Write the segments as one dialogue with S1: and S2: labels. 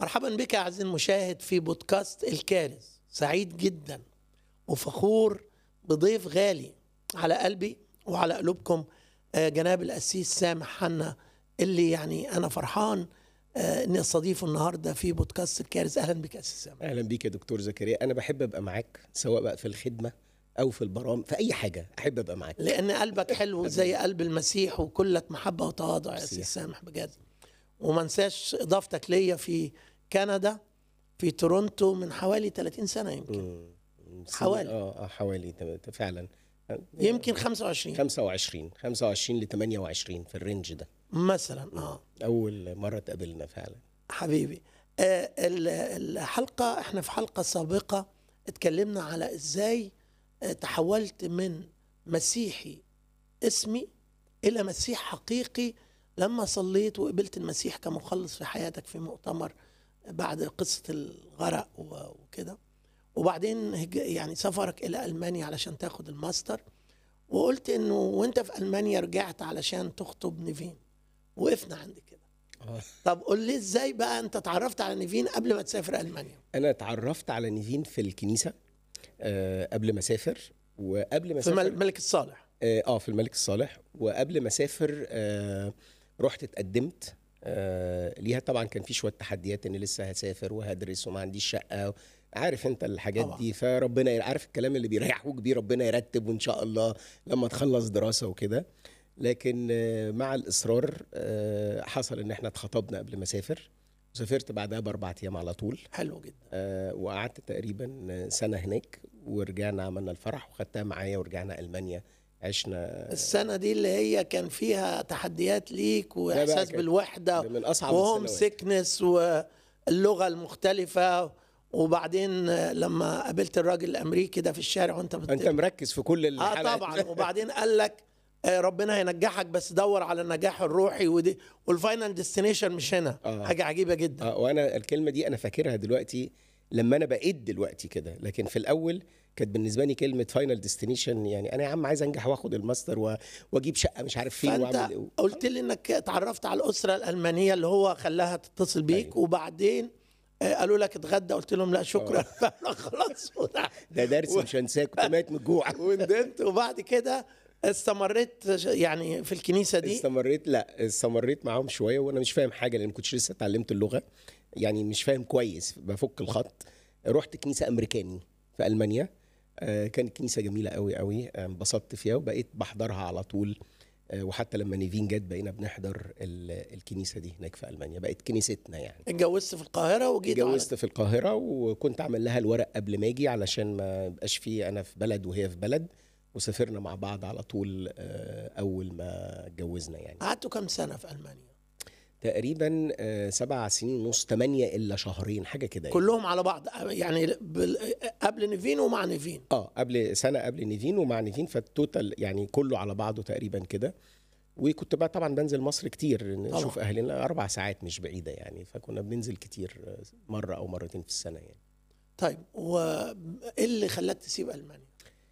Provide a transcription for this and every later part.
S1: مرحبا بك يا عزيزي المشاهد في بودكاست الكارث سعيد جدا وفخور بضيف غالي على قلبي وعلى قلوبكم آه، جناب القسيس سامح حنا اللي يعني انا فرحان آه، اني استضيفه النهارده في بودكاست الكارث اهلا بك يا اسيس سامح
S2: اهلا بيك يا دكتور زكريا انا بحب ابقى معاك سواء بقى في الخدمه او في البرامج في اي حاجه احب ابقى معاك
S1: لان قلبك حلو زي قلب المسيح وكلك محبه وتواضع يا
S2: ميرسي.
S1: اسيس سامح بجد وما انساش اضافتك ليا في كندا في تورونتو من حوالي 30 سنه يمكن
S2: مم.
S1: حوالي.
S2: اه اه حوالي تم- فعلا
S1: يمكن 25
S2: 25 25 ل 28 في الرينج ده
S1: مثلا اه
S2: اول مره اتقابلنا فعلا
S1: حبيبي آه، ال- الحلقة احنا في حلقة سابقة اتكلمنا على ازاي آه، تحولت من مسيحي اسمي الى مسيح حقيقي لما صليت وقبلت المسيح كمخلص في حياتك في مؤتمر بعد قصة الغرق و- وكده وبعدين هج- يعني سفرك الى المانيا علشان تاخد الماستر وقلت انه وانت في المانيا رجعت علشان تخطب نيفين وقفنا عند كده
S2: آه.
S1: طب قول لي ازاي بقى انت اتعرفت على نيفين قبل ما تسافر المانيا
S2: انا اتعرفت على نيفين في الكنيسه آه قبل ما اسافر وقبل ما
S1: في
S2: اسافر
S1: مل- ملك الصالح
S2: اه آه، في الملك الصالح وقبل ما اسافر آه رحت اتقدمت آه ليها طبعا كان في شويه تحديات ان لسه هسافر وهدرس وما عنديش شقه عارف انت الحاجات
S1: طبعا.
S2: دي فربنا ير- عارف الكلام اللي بيريحوك بيه ربنا يرتب وان شاء الله لما تخلص دراسه وكده لكن آه مع الاصرار آه حصل ان احنا اتخطبنا قبل ما اسافر وسافرت بعدها باربع ايام على طول
S1: حلو جدا
S2: آه، وقعدت تقريبا سنة هناك ورجعنا عملنا الفرح وخدتها معايا ورجعنا ألمانيا عشنا
S1: السنة دي اللي هي كان فيها تحديات ليك واحساس
S2: كانت-
S1: بالوحدة
S2: ده من أصعب
S1: وهوم
S2: السنوات
S1: سيكنس واللغة المختلفة وبعدين لما قابلت الراجل الامريكي ده في الشارع وانت بت...
S2: أنت مركز في كل
S1: اه
S2: الحلقات
S1: طبعا وبعدين قال لك آه، ربنا هينجحك بس دور على النجاح الروحي ودي والفاينل ديستنيشن مش هنا
S2: آه.
S1: حاجة عجيبة جدا
S2: آه، وأنا الكلمة دي أنا فاكرها دلوقتي لما أنا بقيت دلوقتي كده لكن في الأول كانت بالنسبة لي كلمة فاينل ديستنيشن يعني أنا يا عم عايز أنجح وآخد الماستر و- وأجيب شقة مش عارف فين
S1: فانت
S2: وأعمل إيه
S1: قلت لي انك اتعرفت على الاسره الالمانيه اللي هو خلاها تتصل بيك
S2: أيوة.
S1: وبعدين آه، قالوا لك اتغدى قلت لهم لا شكرا فأنا خلاص
S2: ده درس مش هنساه كنت ميت من الجوع
S1: وندمت وبعد كده استمريت يعني في الكنيسه دي
S2: استمريت لا استمريت معاهم شويه وانا مش فاهم حاجه لان ما كنتش لسه اتعلمت اللغه يعني مش فاهم كويس بفك الخط رحت كنيسه امريكاني في المانيا آه، كانت كنيسه جميله قوي قوي آه، انبسطت فيها وبقيت بحضرها على طول آه، وحتى لما نيفين جت بقينا بنحضر ال- الكنيسه دي هناك في المانيا بقت كنيستنا يعني
S1: اتجوزت في القاهره وجيت على-
S2: اتجوزت في القاهره وكنت عامل لها الورق قبل ما اجي علشان ما يبقاش في انا في بلد وهي في بلد وسافرنا مع بعض على طول آه، اول ما اتجوزنا يعني
S1: قعدتوا كام سنه في المانيا
S2: تقريبا آه، سبع سنين ونص ثمانية إلا شهرين حاجة كده يعني.
S1: كلهم على بعض يعني بال- قبل نيفين ومع نيفين
S2: اه قبل سنة قبل نيفين ومع نيفين فالتوتال يعني كله على بعضه تقريبا كده وكنت بقى طبعا بنزل مصر كتير نشوف أهلنا أربع ساعات مش بعيدة يعني فكنا بننزل كتير آه، مرة أو مرتين في السنة يعني
S1: طيب وايه اللي خلاك تسيب المانيا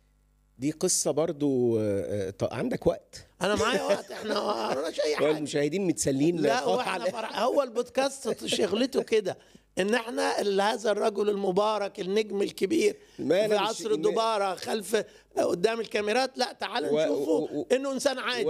S2: دي قصة برضو آه، آه، طب عندك وقت
S1: انا معايا وقت احنا ما وراناش اي
S2: هو
S1: حاجه
S2: المشاهدين متسلين
S1: لا
S2: خاف
S1: واحنا
S2: على-
S1: فرح هو البودكاست شغلته كده ان احنا اللي هذا الرجل المبارك النجم الكبير
S2: ما
S1: في
S2: أنا مش-
S1: عصر الدبارة خلف قدام الكاميرات لا تعال
S2: و-
S1: نشوفه
S2: و- و-
S1: انه انسان عادي